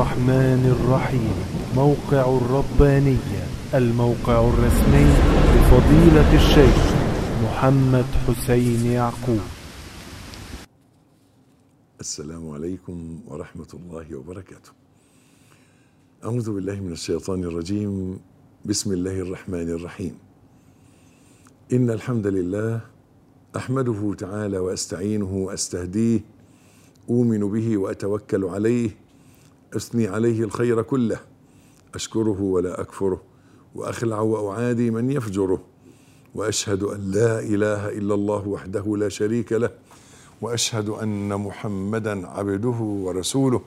الرحمن الرحيم موقع الربانية الموقع الرسمي لفضيلة الشيخ محمد حسين يعقوب السلام عليكم ورحمة الله وبركاته. أعوذ بالله من الشيطان الرجيم، بسم الله الرحمن الرحيم. إن الحمد لله أحمده تعالى وأستعينه وأستهديه، أؤمن به وأتوكل عليه، أثني عليه الخير كله، أشكره ولا أكفره، وأخلع وأعادي من يفجره، وأشهد أن لا إله إلا الله وحده لا شريك له. واشهد ان محمدا عبده ورسوله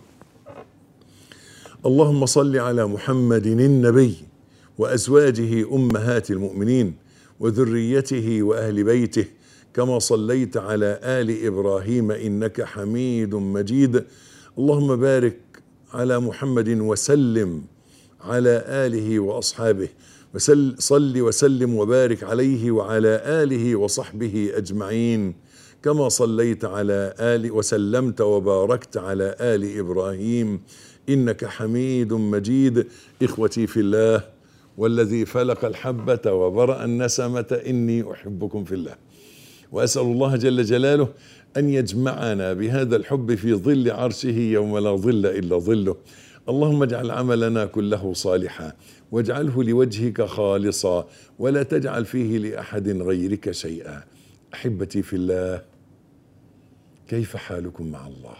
اللهم صل على محمد النبي وازواجه امهات المؤمنين وذريته واهل بيته كما صليت على ال ابراهيم انك حميد مجيد اللهم بارك على محمد وسلم على اله واصحابه وسل صل وسلم وبارك عليه وعلى اله وصحبه اجمعين كما صليت على ال وسلمت وباركت على ال ابراهيم انك حميد مجيد اخوتي في الله والذي فلق الحبه وبرا النسمه اني احبكم في الله واسال الله جل جلاله ان يجمعنا بهذا الحب في ظل عرشه يوم لا ظل الا ظله اللهم اجعل عملنا كله صالحا واجعله لوجهك خالصا ولا تجعل فيه لاحد غيرك شيئا احبتي في الله كيف حالكم مع الله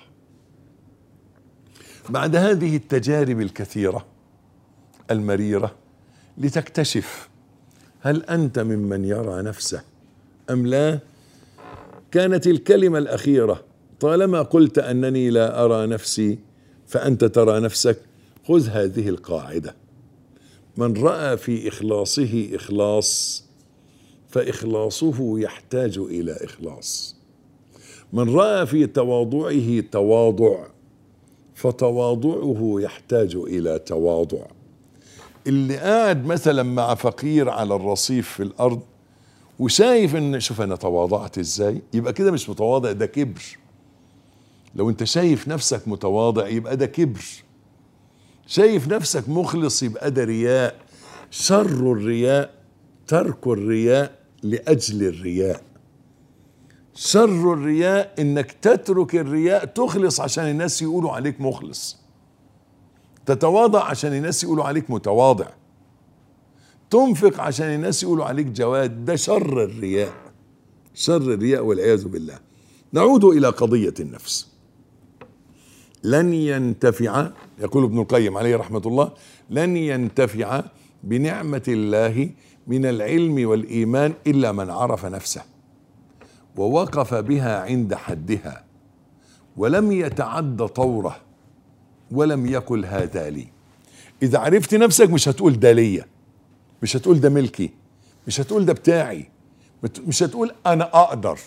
بعد هذه التجارب الكثيره المريره لتكتشف هل انت ممن يرى نفسه ام لا كانت الكلمه الاخيره طالما قلت انني لا ارى نفسي فانت ترى نفسك خذ هذه القاعده من راى في اخلاصه اخلاص فاخلاصه يحتاج الى اخلاص من راى في تواضعه تواضع فتواضعه يحتاج الى تواضع اللي قاعد مثلا مع فقير على الرصيف في الارض وشايف ان شوف انا تواضعت ازاي يبقى كده مش متواضع ده كبر لو انت شايف نفسك متواضع يبقى ده كبر شايف نفسك مخلص يبقى ده رياء شر الرياء ترك الرياء لاجل الرياء شر الرياء انك تترك الرياء تخلص عشان الناس يقولوا عليك مخلص تتواضع عشان الناس يقولوا عليك متواضع تنفق عشان الناس يقولوا عليك جواد ده شر الرياء شر الرياء والعياذ بالله نعود الى قضيه النفس لن ينتفع يقول ابن القيم عليه رحمه الله لن ينتفع بنعمه الله من العلم والايمان الا من عرف نفسه ووقف بها عند حدها ولم يتعد طوره ولم يقل هذا لي اذا عرفت نفسك مش هتقول ده ليا مش هتقول ده ملكي مش هتقول ده بتاعي مش هتقول انا اقدر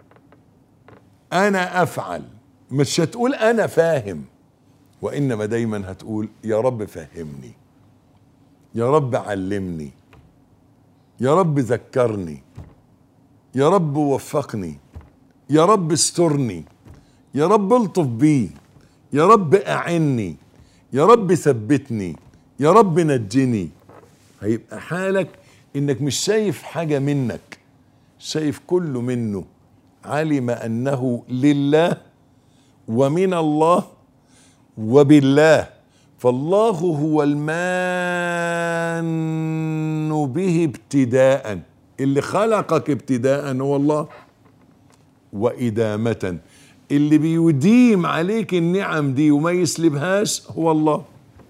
انا افعل مش هتقول انا فاهم وانما دايما هتقول يا رب فهمني يا رب علمني يا رب ذكرني يا رب وفقني يا رب استرني يا رب الطف بي يا رب اعني يا رب ثبتني يا رب نجني هيبقى حالك انك مش شايف حاجه منك شايف كله منه علم انه لله ومن الله وبالله فالله هو المان به ابتداءً اللي خلقك ابتداء هو الله وإدامة اللي بيديم عليك النعم دي وما يسلبهاش هو الله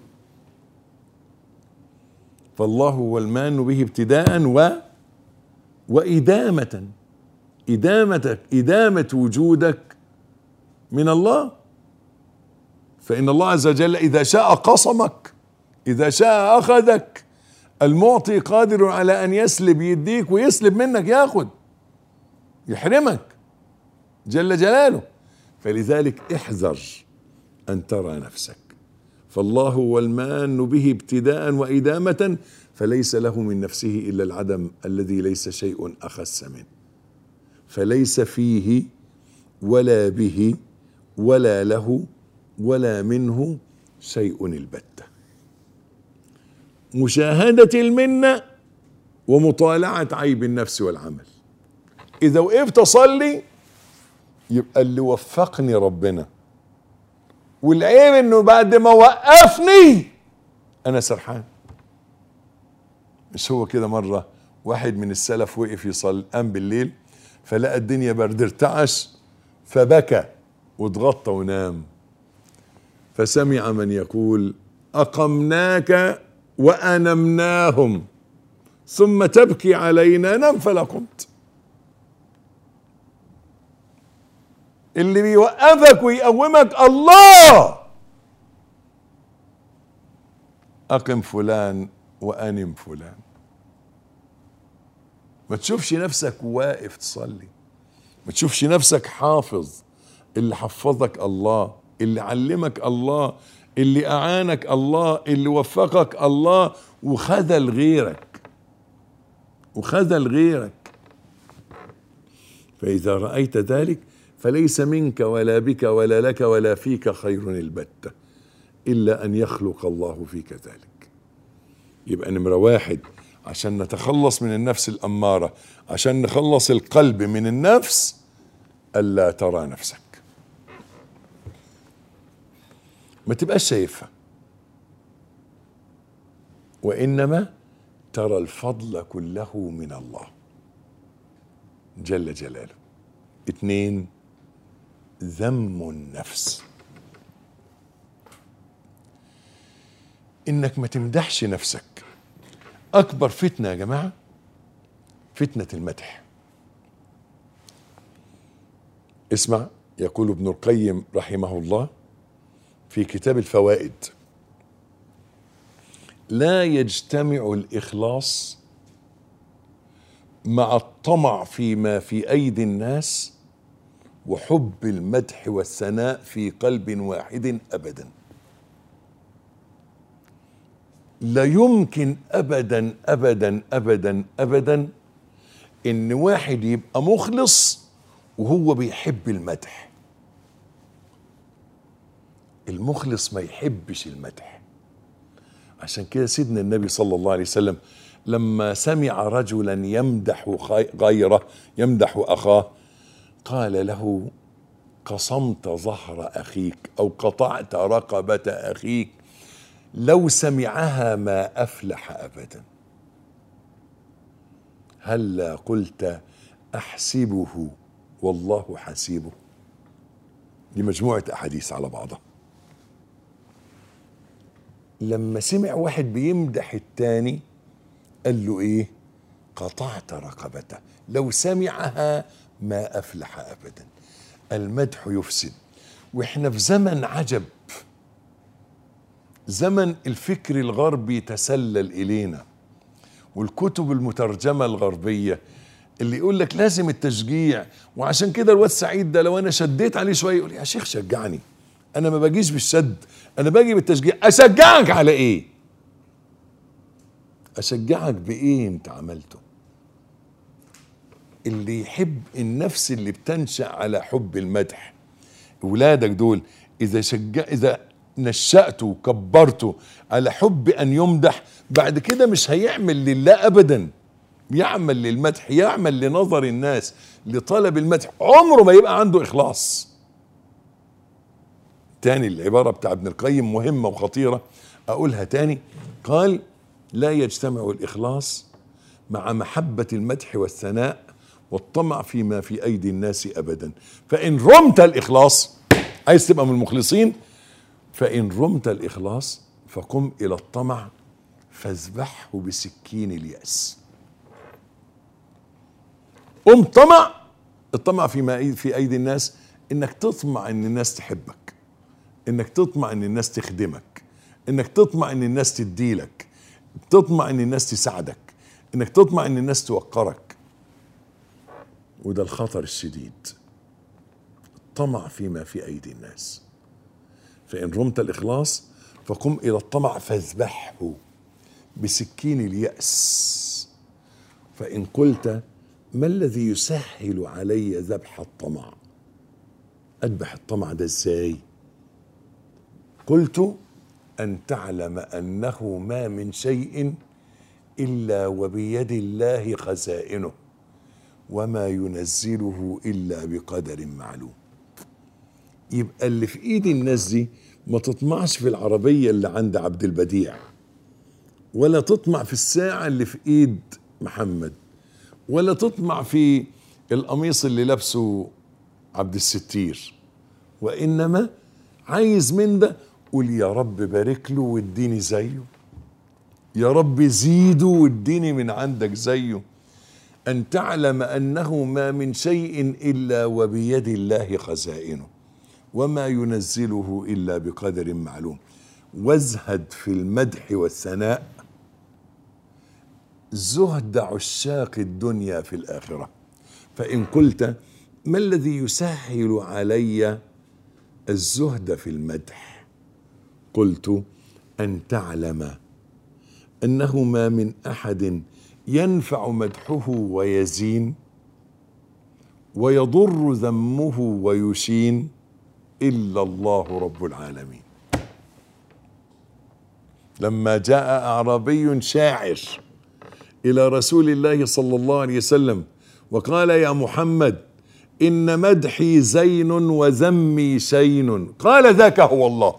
فالله هو المان به ابتداء و وإدامة إدامتك إدامة وجودك من الله فإن الله عز وجل إذا شاء قصمك إذا شاء أخذك المعطي قادر على ان يسلب يديك ويسلب منك ياخد يحرمك جل جلاله فلذلك احذر ان ترى نفسك فالله هو المان به ابتداء وادامه فليس له من نفسه الا العدم الذي ليس شيء اخس منه فليس فيه ولا به ولا له ولا منه شيء البتة مشاهدة المنة ومطالعة عيب النفس والعمل إذا وقفت أصلي يبقى اللي وفقني ربنا والعيب إنه بعد ما وقفني أنا سرحان مش هو كده مرة واحد من السلف وقف يصلي قام بالليل فلقى الدنيا برد ارتعش فبكى واتغطى ونام فسمع من يقول أقمناك وأنمناهم ثم تبكي علينا نم فلا قمت اللي بيوقفك ويقومك الله أقم فلان وأنم فلان ما تشوفش نفسك واقف تصلي ما تشوفش نفسك حافظ اللي حفظك الله اللي علمك الله اللي أعانك الله اللي وفقك الله وخذل غيرك وخذل غيرك فإذا رأيت ذلك فليس منك ولا بك ولا لك ولا فيك خير البتة إلا أن يخلق الله فيك ذلك يبقى نمرة واحد عشان نتخلص من النفس الأمارة عشان نخلص القلب من النفس ألا ترى نفسك ما تبقاش شايفها وإنما ترى الفضل كله من الله جل جلاله اتنين ذم النفس انك ما تمدحش نفسك اكبر فتنه يا جماعه فتنه المدح اسمع يقول ابن القيم رحمه الله في كتاب الفوائد لا يجتمع الاخلاص مع الطمع فيما في ايدي الناس وحب المدح والثناء في قلب واحد ابدا لا يمكن ابدا ابدا ابدا ابدا ان واحد يبقى مخلص وهو بيحب المدح المخلص ما يحبش المدح عشان كده سيدنا النبي صلى الله عليه وسلم لما سمع رجلا يمدح غيره يمدح اخاه قال له قصمت ظهر اخيك او قطعت رقبه اخيك لو سمعها ما افلح ابدا هلا قلت احسبه والله حسيبه دي مجموعه احاديث على بعضها لما سمع واحد بيمدح التاني قال له ايه قطعت رقبته لو سمعها ما افلح ابدا المدح يفسد واحنا في زمن عجب زمن الفكر الغربي تسلل الينا والكتب المترجمه الغربيه اللي يقول لك لازم التشجيع وعشان كده الواد سعيد ده لو انا شديت عليه شويه يقول يا شيخ شجعني انا ما باجيش بالشد انا باجي بالتشجيع اشجعك على ايه اشجعك بايه انت عملته اللي يحب النفس اللي بتنشا على حب المدح اولادك دول اذا شجع اذا نشأته وكبرته على حب ان يمدح بعد كده مش هيعمل لله ابدا يعمل للمدح يعمل لنظر الناس لطلب المدح عمره ما يبقى عنده اخلاص تاني العبارة بتاع ابن القيم مهمة وخطيرة أقولها تاني قال لا يجتمع الإخلاص مع محبة المدح والثناء والطمع فيما في أيدي الناس أبدا فإن رمت الإخلاص عايز تبقى من المخلصين فإن رمت الإخلاص فقم إلى الطمع فاذبحه بسكين اليأس قم طمع الطمع فيما في أيدي الناس إنك تطمع إن الناس تحبك انك تطمع ان الناس تخدمك انك تطمع ان الناس تديلك تطمع ان الناس تساعدك انك تطمع ان الناس توقرك وده الخطر الشديد الطمع فيما في ايدي الناس فان رمت الاخلاص فقم الى الطمع فاذبحه بسكين الياس فان قلت ما الذي يسهل علي ذبح الطمع اذبح الطمع ده ازاي قلت أن تعلم أنه ما من شيء إلا وبيد الله خزائنه وما ينزله إلا بقدر معلوم يبقى اللي في ايد الناس دي ما تطمعش في العربية اللي عند عبد البديع ولا تطمع في الساعة اللي في ايد محمد ولا تطمع في القميص اللي لابسه عبد الستير وإنما عايز من ده قول يا رب بارك له واديني زيه يا رب زيده واديني من عندك زيه أن تعلم أنه ما من شيء إلا وبيد الله خزائنه وما ينزله إلا بقدر معلوم وازهد في المدح والثناء زهد عشاق الدنيا في الآخرة فإن قلت ما الذي يسهل علي الزهد في المدح قلت أن تعلم أنه ما من أحد ينفع مدحه ويزين ويضر ذمه ويشين إلا الله رب العالمين لما جاء أعرابي شاعر إلى رسول الله صلى الله عليه وسلم وقال يا محمد إن مدحي زين وذمي شين قال ذاك هو الله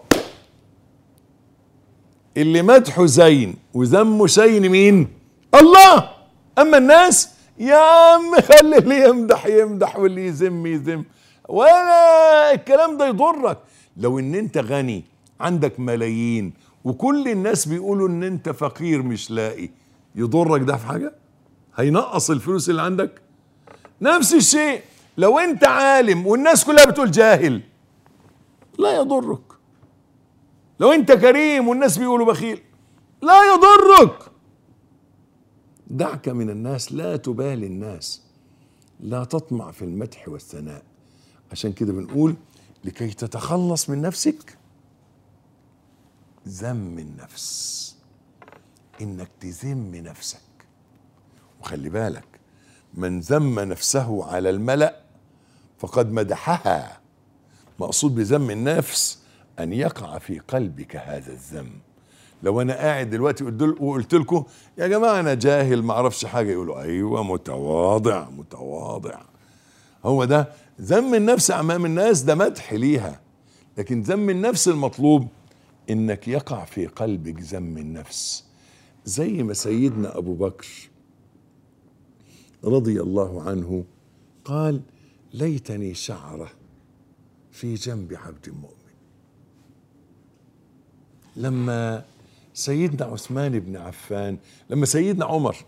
اللي مدحه زين وذمه شين مين الله أما الناس يا عم خلي اللي يمدح يمدح واللي يذم يذم ولا الكلام ده يضرك لو ان انت غني عندك ملايين وكل الناس بيقولوا ان انت فقير مش لاقي يضرك ده في حاجه هينقص الفلوس اللي عندك نفس الشيء لو انت عالم والناس كلها بتقول جاهل لا يضرك لو انت كريم والناس بيقولوا بخيل لا يضرك دعك من الناس لا تبالي الناس لا تطمع في المدح والثناء عشان كده بنقول لكي تتخلص من نفسك ذم النفس انك تذم نفسك وخلي بالك من ذم نفسه على الملأ فقد مدحها مقصود بذم النفس ان يقع في قلبك هذا الذم لو انا قاعد دلوقتي وقلت لكم يا جماعه انا جاهل ما اعرفش حاجه يقولوا ايوه متواضع متواضع هو ده ذم النفس امام الناس ده مدح ليها لكن ذم النفس المطلوب انك يقع في قلبك ذم النفس زي ما سيدنا ابو بكر رضي الله عنه قال ليتني شعره في جنب عبد مؤمن لما سيدنا عثمان بن عفان لما سيدنا عمر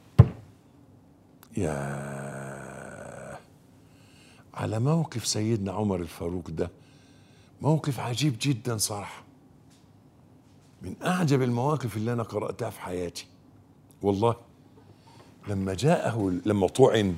يا على موقف سيدنا عمر الفاروق ده موقف عجيب جدا صراحة من أعجب المواقف اللي أنا قرأتها في حياتي والله لما جاءه لما طعن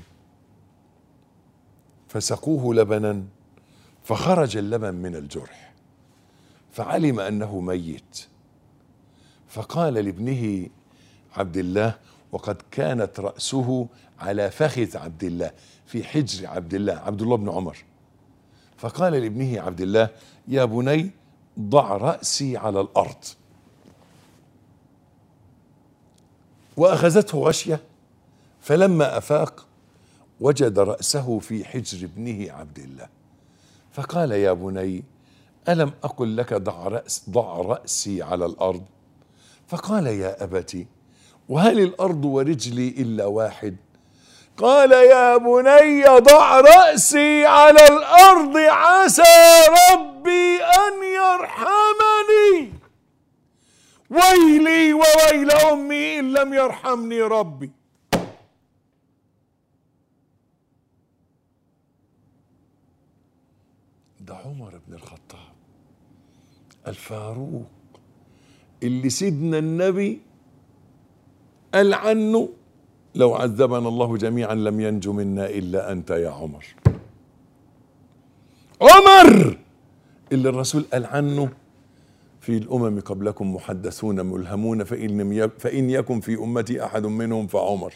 فسقوه لبنا فخرج اللبن من الجرح فعلم أنه ميت فقال لابنه عبد الله وقد كانت رأسه على فخذ عبد الله في حجر عبد الله عبد الله بن عمر فقال لابنه عبد الله يا بني ضع رأسي على الأرض وأخذته غشية فلما أفاق وجد رأسه في حجر ابنه عبد الله فقال يا بني ألم أقل لك ضع, رأس ضع رأسي على الأرض فقال يا أبتي وهل الأرض ورجلي إلا واحد قال يا بني ضع رأسي على الأرض عسى ربي أن يرحمني ويلي وويل أمي إن لم يرحمني ربي ده عمر بن الخطاب الفاروق اللي سيدنا النبي قال عنه لو عذبنا الله جميعا لم ينجو منا الا انت يا عمر عمر اللي الرسول قال عنه في الامم قبلكم محدثون ملهمون فان فان يكن في امتي احد منهم فعمر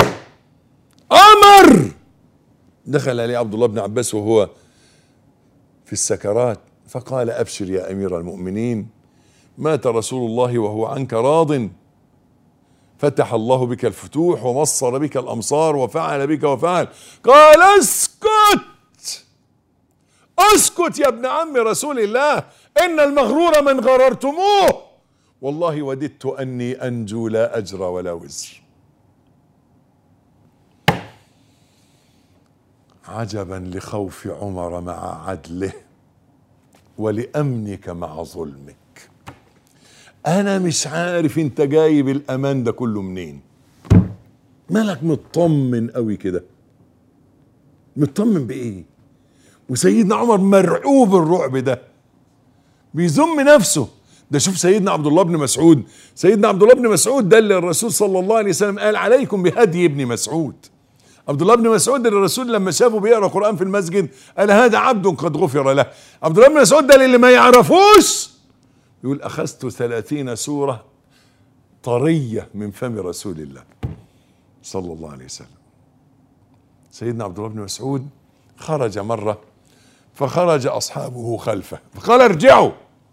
عمر دخل عليه عبد الله بن عباس وهو في السكرات فقال ابشر يا امير المؤمنين مات رسول الله وهو عنك راض فتح الله بك الفتوح ومصر بك الامصار وفعل بك وفعل قال اسكت اسكت يا ابن عم رسول الله ان المغرور من غررتموه والله وددت اني انجو لا اجر ولا وزر عجبا لخوف عمر مع عدله ولامنك مع ظلمك انا مش عارف انت جايب الامان ده كله منين مالك مطمن قوي كده مطمن بايه وسيدنا عمر مرعوب الرعب ده بيذم نفسه ده شوف سيدنا عبد الله بن مسعود سيدنا عبد الله بن مسعود ده اللي الرسول صلى الله عليه وسلم قال عليكم بهدي ابن مسعود عبد الله بن مسعود اللي الرسول لما شافه بيقرا قران في المسجد قال هذا عبد قد غفر له عبد الله بن مسعود ده اللي ما يعرفوش يقول اخذت ثلاثين سوره طريه من فم رسول الله صلى الله عليه وسلم سيدنا عبد الله بن مسعود خرج مره فخرج اصحابه خلفه فقال ارجعوا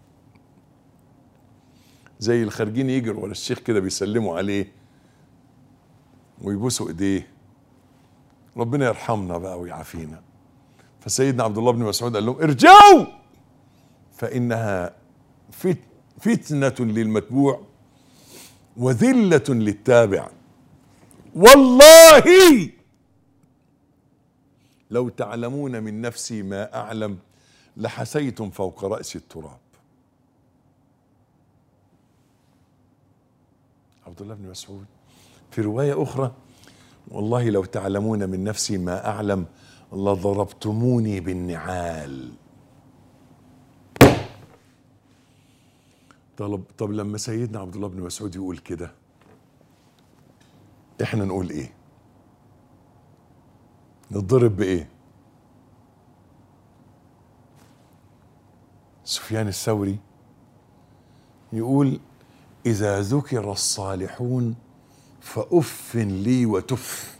زي الخارجين يجروا ورا الشيخ كده بيسلموا عليه ويبوسوا ايديه ربنا يرحمنا بقى ويعافينا فسيدنا عبد الله بن مسعود قال لهم ارجعوا فانها فت فتنه للمتبوع وذله للتابع والله لو تعلمون من نفسي ما اعلم لحسيتم فوق راس التراب عبد الله بن مسعود في روايه اخرى والله لو تعلمون من نفسي ما اعلم لضربتموني بالنعال طب طب لما سيدنا عبد الله بن مسعود يقول كده احنا نقول ايه نتضرب بايه سفيان الثوري يقول اذا ذكر الصالحون فاف لي وتف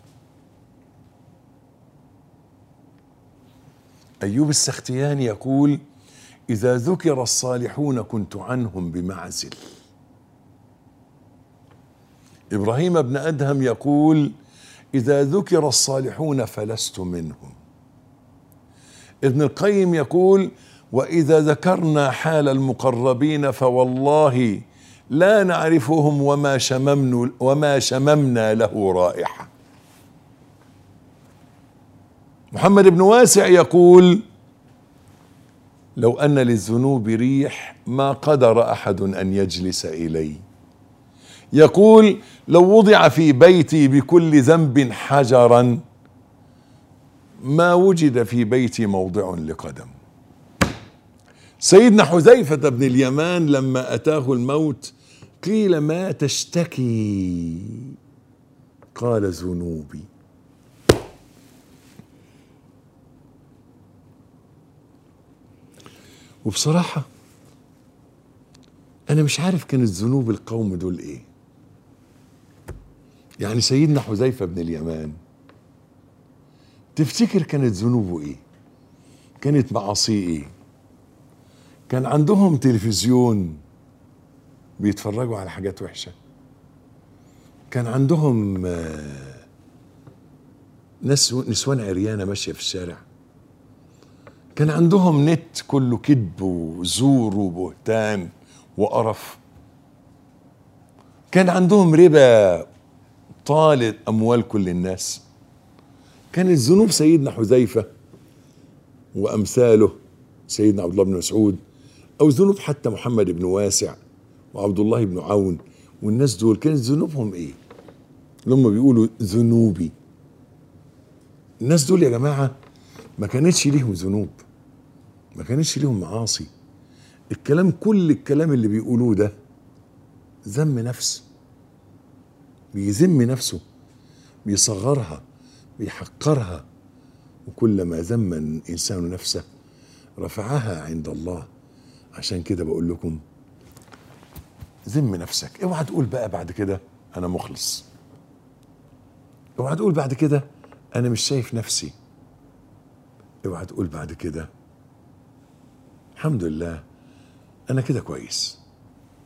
ايوب السختياني يقول اذا ذكر الصالحون كنت عنهم بمعزل ابراهيم بن ادهم يقول اذا ذكر الصالحون فلست منهم ابن القيم يقول واذا ذكرنا حال المقربين فوالله لا نعرفهم وما شممنا وما شممنا له رائحه محمد بن واسع يقول لو ان للذنوب ريح ما قدر احد ان يجلس الي يقول لو وضع في بيتي بكل ذنب حجرا ما وجد في بيتي موضع لقدم سيدنا حذيفة بن اليمان لما أتاه الموت قيل ما تشتكي قال ذنوبي وبصراحة أنا مش عارف كانت ذنوب القوم دول إيه يعني سيدنا حذيفة بن اليمان تفتكر كانت ذنوبه إيه كانت معاصيه إيه كان عندهم تلفزيون بيتفرجوا على حاجات وحشة كان عندهم آه، ناس نسوان عريانة ماشية في الشارع كان عندهم نت كله كذب وزور وبهتان وقرف كان عندهم ربا طال أموال كل الناس كانت ذنوب سيدنا حذيفة وأمثاله سيدنا عبد الله بن مسعود أو ذنوب حتى محمد بن واسع وعبد الله بن عون والناس دول كانت ذنوبهم إيه؟ اللي هم بيقولوا ذنوبي الناس دول يا جماعة ما كانتش ليهم ذنوب ما كانتش ليهم معاصي الكلام كل الكلام اللي بيقولوه ده ذم نفس بيذم نفسه بيصغرها بيحقرها وكلما ذم الانسان نفسه رفعها عند الله عشان كده بقول لكم ذم نفسك اوعى تقول بقى بعد كده انا مخلص اوعى تقول بعد كده انا مش شايف نفسي اوعى تقول بعد كده الحمد لله انا كده كويس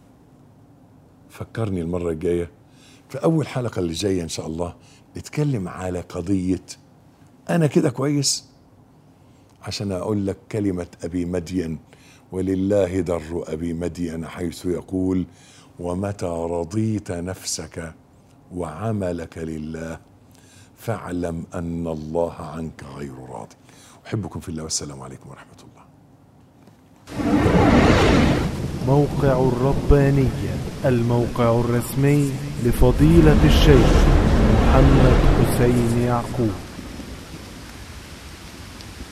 فكرني المرة الجاية في أول حلقة اللي جاية إن شاء الله نتكلم على قضية أنا كده كويس عشان أقول لك كلمة أبي مدين ولله در أبي مدين حيث يقول ومتى رضيت نفسك وعملك لله فاعلم أن الله عنك غير راض أحبكم في الله والسلام عليكم ورحمة الله موقع الربانية الموقع الرسمي لفضيلة الشيخ محمد حسين يعقوب